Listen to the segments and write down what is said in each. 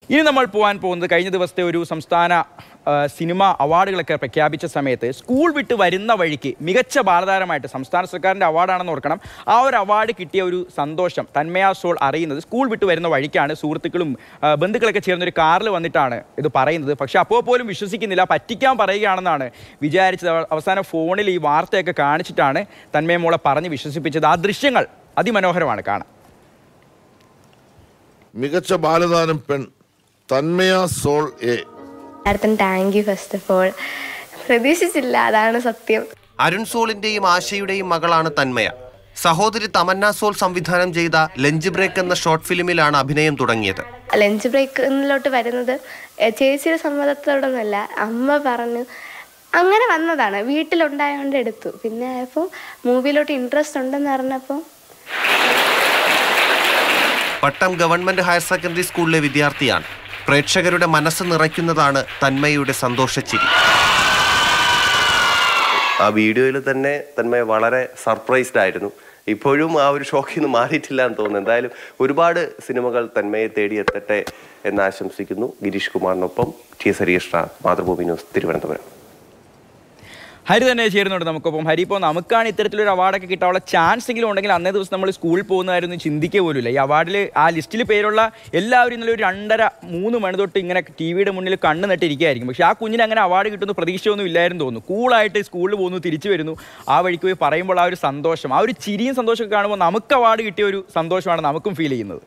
ഇനി നമ്മൾ പോകാൻ പോകുന്നത് കഴിഞ്ഞ ദിവസത്തെ ഒരു സംസ്ഥാന ആ, സിനിമ അവാർഡുകളൊക്കെ പ്രഖ്യാപിച്ച സമയത്ത് സ്കൂൾ വിട്ട് വരുന്ന വഴിക്ക് മികച്ച ബാലതാരമായിട്ട് സംസ്ഥാന സർക്കാരിൻ്റെ അവാർഡാണെന്ന് ഓർക്കണം ആ ഒരു അവാർഡ് കിട്ടിയ ഒരു സന്തോഷം തന്മയാ സോൾ അറിയുന്നത് സ്കൂൾ വിട്ട് വരുന്ന വഴിക്കാണ് സുഹൃത്തുക്കളും ആ, ബന്ധുക്കളൊക്കെ ചേർന്ന് ഒരു കാറിൽ വന്നിട്ടാണ് ഇത് പറയുന്നത് പക്ഷെ അപ്പോൾ പോലും വിശ്വസിക്കുന്നില്ല പറ്റിക്കാൻ പറയുകയാണെന്നാണ് വിചാരിച്ചത് അവ- അവസാനം ഫോണിൽ ഈ വാർത്തയൊക്കെ കാണിച്ചിട്ടാണ് തന്മയ മോളെ പറഞ്ഞ് വിശ്വസിപ്പിച്ചത് ആ ദൃശ്യങ്ങൾ അതിമനോഹരമാണ് കാണാൻ മികച്ച ബാലതാരം പെൺ തന്മയ സോൾ എ അടുത്തും thank you first of all പ്രതീക്ഷിച്ചില്ല അതാണ് സത്യം അരുൺ സോളിന്റെയും ആശയുടെയും മകളാണ് തന്മയ സഹോദരി തമന്ന സോൾ സംവിധാനം ചെയ്ത ലഞ്ച് ബ്രേക്ക് എന്ന ഷോർട്ട് ഫിലിമിലാണ് അഭിനയം തുടങ്ങിയത് ലഞ്ച് ബ്രേക്കിലോട്ട് വരുന്നത് എ, ചേച്ചിയുടെ സമ്മതത്തോടൊന്നുമല്ല അമ്മ പറഞ്ഞു അങ്ങനെ വന്നതാണ് വീട്ടിലുണ്ടായതുകൊണ്ട് എടുത്തു പിന്നെ ആയപ്പോൾ മൂവിയിലോട്ട് ഇൻട്രസ്റ്റ് ഉണ്ടെന്ന് അറിഞ്ഞപ്പോൾ പട്ടം ഗവൺമെന്റ് ഹയർ സെക്കൻഡറി സ്കൂളിലെ വിദ്യാർത്ഥിയാണ് പ്രേക്ഷകരുടെ മനസ്സ് നിറയ്ക്കുന്നതാണ് തന്മയുടെ സന്തോഷച്ചിരി ആ വീഡിയോയിൽ തന്നെ തന്മയ വളരെ സർപ്രൈസ്ഡ് ആയിരുന്നു ഇപ്പോഴും ആ ഒരു ഷോക്കിൽ നിന്ന് മാറിയിട്ടില്ല എന്ന് തോന്നുന്നു എന്തായാലും ഒരുപാട് സിനിമകൾ തന്മയെ തേടി എത്തട്ടെ എന്ന് ആശംസിക്കുന്നു ഗിരീഷ് കുമാറിനൊപ്പം ടി എസ് ഹരീഷ്ണ മാതൃഭൂമി ന്യൂസ് തിരുവനന്തപുരം ഹരി തന്നെ ചേരുന്നുണ്ട് നമുക്കൊപ്പം ഹരി ഇപ്പോൾ നമുക്കാണ് ഇത്തരത്തിലൊരു അവാർഡൊക്കെ കിട്ടാനുള്ള ചാൻസ് എങ്കിലും ഉണ്ടെങ്കിൽ അന്നേ ദിവസം നമ്മൾ സ്കൂളിൽ പോകുന്ന കാര്യം ഒന്നും ചിന്തിക്കുക പോലുമില്ല ഈ അവാർഡിൽ ആ ലിസ്റ്റിൽ പേരുള്ള എല്ലാവരും ഇന്നലെ ഒരു രണ്ടര മൂന്ന് മണി തൊട്ട് ഇങ്ങനെ ടി വിയുടെ മുന്നിൽ കണ്ണ് നട്ടിരിക്കുകയായിരിക്കും പക്ഷേ ആ കുഞ്ഞിന് അങ്ങനെ അവാർഡ് കിട്ടുന്ന പ്രതീക്ഷയൊന്നും ഇല്ലായിരുന്നു തോന്നുന്നു കൂളായിട്ട് സ്കൂളിൽ പോകുന്നു തിരിച്ചു വരുന്നു ആ വഴിക്ക് പോയി പറയുമ്പോൾ ആ ഒരു സന്തോഷം ആ ഒരു ചിരിയും സന്തോഷമൊക്കെ കാണുമ്പോൾ നമുക്ക് അവാർഡ് കിട്ടിയ ഒരു സന്തോഷമാണ് നമുക്കും ഫീൽ ചെയ്യുന്നത്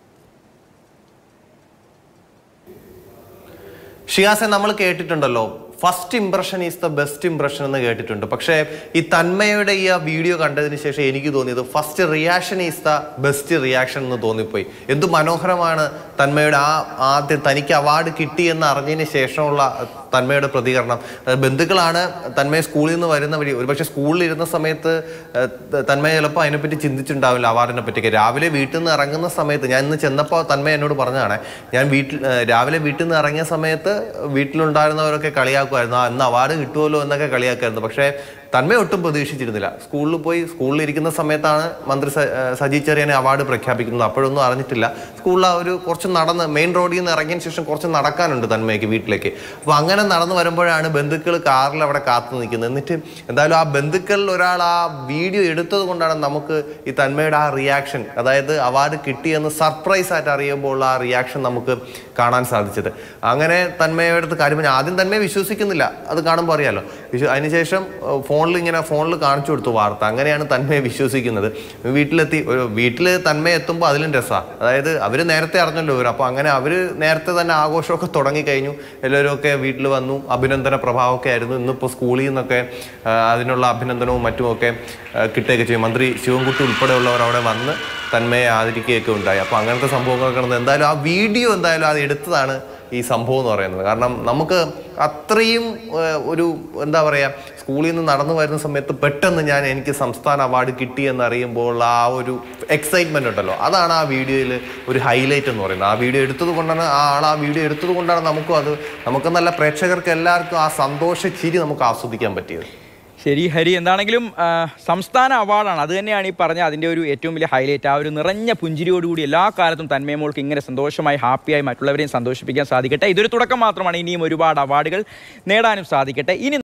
ഷിയാസെ നമ്മൾ കേട്ടിട്ടുണ്ടല്ലോ first impression is the best impression എന്ന് കേട്ടിട്ടുണ്ട് പക്ഷേ ഈ തന്മയുടെ ഈ ആ വീഡിയോ കണ്ടതിന് ശേഷം എനിക്ക് തോന്നിയത് first reaction is the best reaction എന്ന് തോന്നിപ്പോയി എന്ത് മനോഹരമാണ് തന്മയുടെ ആ ആദ്യം തനിക്ക് അവാർഡ് കിട്ടിയെന്ന് അറിഞ്ഞതിന് ശേഷമുള്ള തന്മയുടെ പ്രതികരണം അഹ് ബന്ധുക്കളാണ് തന്മയെ സ്കൂളിൽ നിന്ന് വരുന്ന വഴി ഒരുപക്ഷെ സ്കൂളിൽ ഇരുന്ന സമയത്ത് അഹ് ത- തന്മയ ചിലപ്പോൾ അതിനെപ്പറ്റി ചിന്തിച്ചിട്ടുണ്ടാവില്ല അവാർഡിനെ പറ്റിയൊക്കെ രാവിലെ വീട്ടിൽ നിന്ന് ഇറങ്ങുന്ന സമയത്ത് ഞാൻ ഇന്ന് ചെന്നപ്പോൾ തന്മയ എന്നോട് പറഞ്ഞതാണ് ഞാൻ വീട്ടിൽ അഹ് രാവിലെ വീട്ടിൽ നിന്ന് ഇറങ്ങിയ സമയത്ത് വീട്ടിലുണ്ടായിരുന്നവരൊക്കെ കളിയാക്കുമായിരുന്നു ആ ഇന്ന് അവാർഡ് കിട്ടുമല്ലോ എന്നൊക്കെ കളിയാക്കുമായിരുന്നു പക്ഷേ തന്മയ ഒട്ടും പ്രതീക്ഷിച്ചിരുന്നില്ല സ്കൂളിൽ പോയി സ്കൂളിൽ ഇരിക്കുന്ന സമയത്താണ് മന്ത്രി സ- ഏഹ് സജി ചെറിയനെ അവാർഡ് പ്രഖ്യാപിക്കുന്നത് അപ്പോഴൊന്നും അറിഞ്ഞിട്ടില്ല സ്കൂളിൽ ആ ഒരു കുറച്ച് നടന്ന് മെയിൻ റോഡിൽ നിന്ന് ഇറങ്ങിയതിന് ശേഷം കുറച്ച് നടക്കാനുണ്ട് തന്മയ്ക്ക് വീട്ടിലേക്ക് അപ്പോൾ അങ്ങനെ നടന്നു വരുമ്പോഴാണ് ബന്ധുക്കൾ കാറിൽ അവിടെ കാത്തു നിൽക്കുന്നത് എന്നിട്ട് എന്തായാലും ആ ബന്ധുക്കളിൽ ഒരാൾ ആ വീഡിയോ എടുത്തത് കൊണ്ടാണ് നമുക്ക് ഈ തന്മയുടെ ആ റിയാക്ഷൻ അതായത് അവാർഡ് കിട്ടിയെന്ന് സർപ്രൈസ് ആയിട്ട് അറിയുമ്പോൾ ആ റിയാക്ഷൻ നമുക്ക് കാണാൻ സാധിച്ചത് അങ്ങനെ തന്മയുടെ അടുത്ത് കാര്യം പറഞ്ഞാൽ ആദ്യം തന്മയെ വിശ്വസിക്കുന്നില്ല അത് കാണുമ്പോൾ അറിയാലോ വിശ്വ അതിനുശേഷം ഫോണിൽ ഇങ്ങനെ ഫോണിൽ കാണിച്ചു കൊടുത്തു വാർത്ത അങ്ങനെയാണ് തന്മയെ വിശ്വസിക്കുന്നത് വീട്ടിലെത്തി ഒരു വീട്ടിൽ തന്മയ എത്തുമ്പോൾ അതിലും രസമാണ് അതായത് അവർ നേരത്തെ അറിഞ്ഞല്ലോ ഇവർ അപ്പോൾ അങ്ങനെ അവർ നേരത്തെ തന്നെ ആഘോഷമൊക്കെ തുടങ്ങിക്കഴിഞ്ഞു എല്ലാവരും ഒക്കെ വീട്ടിൽ വന്നു അഭിനന്ദന പ്രഭാവമൊക്കെ ആയിരുന്നു ഇന്നിപ്പോൾ സ്കൂളിൽ നിന്നൊക്കെ ആ, അതിനുള്ള അഭിനന്ദനവും മറ്റുമൊക്കെ ആ, കിട്ടുകയൊക്കെ ചെയ്യും മന്ത്രി ശിവൻകുട്ടി ഉൾപ്പെടെയുള്ളവർ അവിടെ വന്ന് തന്മയെ ആദരിക്കുകയൊക്കെ ഉണ്ടായി അപ്പോൾ അങ്ങനത്തെ സംഭവങ്ങളൊക്കെ നടന്നു എന്തായാലും ആ വീഡിയോ എന്തായാലും അത് എടുത്തതാണ് ഈ സംഭവം എന്ന് പറയുന്നത് കാരണം നമുക്ക് അത്രയും ഏഹ്, ഒരു എന്താ പറയുക സ്കൂളിൽ നിന്ന് നടന്നു വരുന്ന സമയത്ത് പെട്ടെന്ന് ഞാൻ എനിക്ക് സംസ്ഥാന അവാർഡ് കിട്ടി എന്ന് അറിയുമ്പോൾ ആ ഒരു എക്സൈറ്റ്മെന്റ് ഉണ്ടല്ലോ അതാണ് ആ വീഡിയോയിൽ ഒരു ഹൈലൈറ്റ് എന്ന് പറയുന്നത് ആ വീഡിയോ എടുത്തത് കൊണ്ടാണ് ആ ആൾ ആ വീഡിയോ എടുത്തത് കൊണ്ടാണ് നമുക്കും അത് നമുക്ക് നല്ല പ്രേക്ഷകർക്ക് എല്ലാവർക്കും ആ സന്തോഷ ചിരി നമുക്ക് ആസ്വദിക്കാൻ പറ്റിയത് ശരി ഹരി എന്താണെങ്കിലും ആ, സംസ്ഥാന അവാർഡാണ് അത് തന്നെയാണ് ഈ പറഞ്ഞ അതിൻ്റെ ഒരു ഏറ്റവും വലിയ ഹൈലൈറ്റ് ആ ഒരു നിറഞ്ഞ പുഞ്ചിരിയോടുകൂടി എല്ലാ കാലത്തും തന്മയമോൾക്ക് ഇങ്ങനെ സന്തോഷമായി ഹാപ്പിയായി മറ്റുള്ളവരെയും സന്തോഷിപ്പിക്കാൻ സാധിക്കട്ടെ ഇതൊരു തുടക്കം മാത്രമാണ് ഇനിയും ഒരുപാട് അവാർഡുകൾ നേടാനും സാധിക്കട്ടെ ഇനി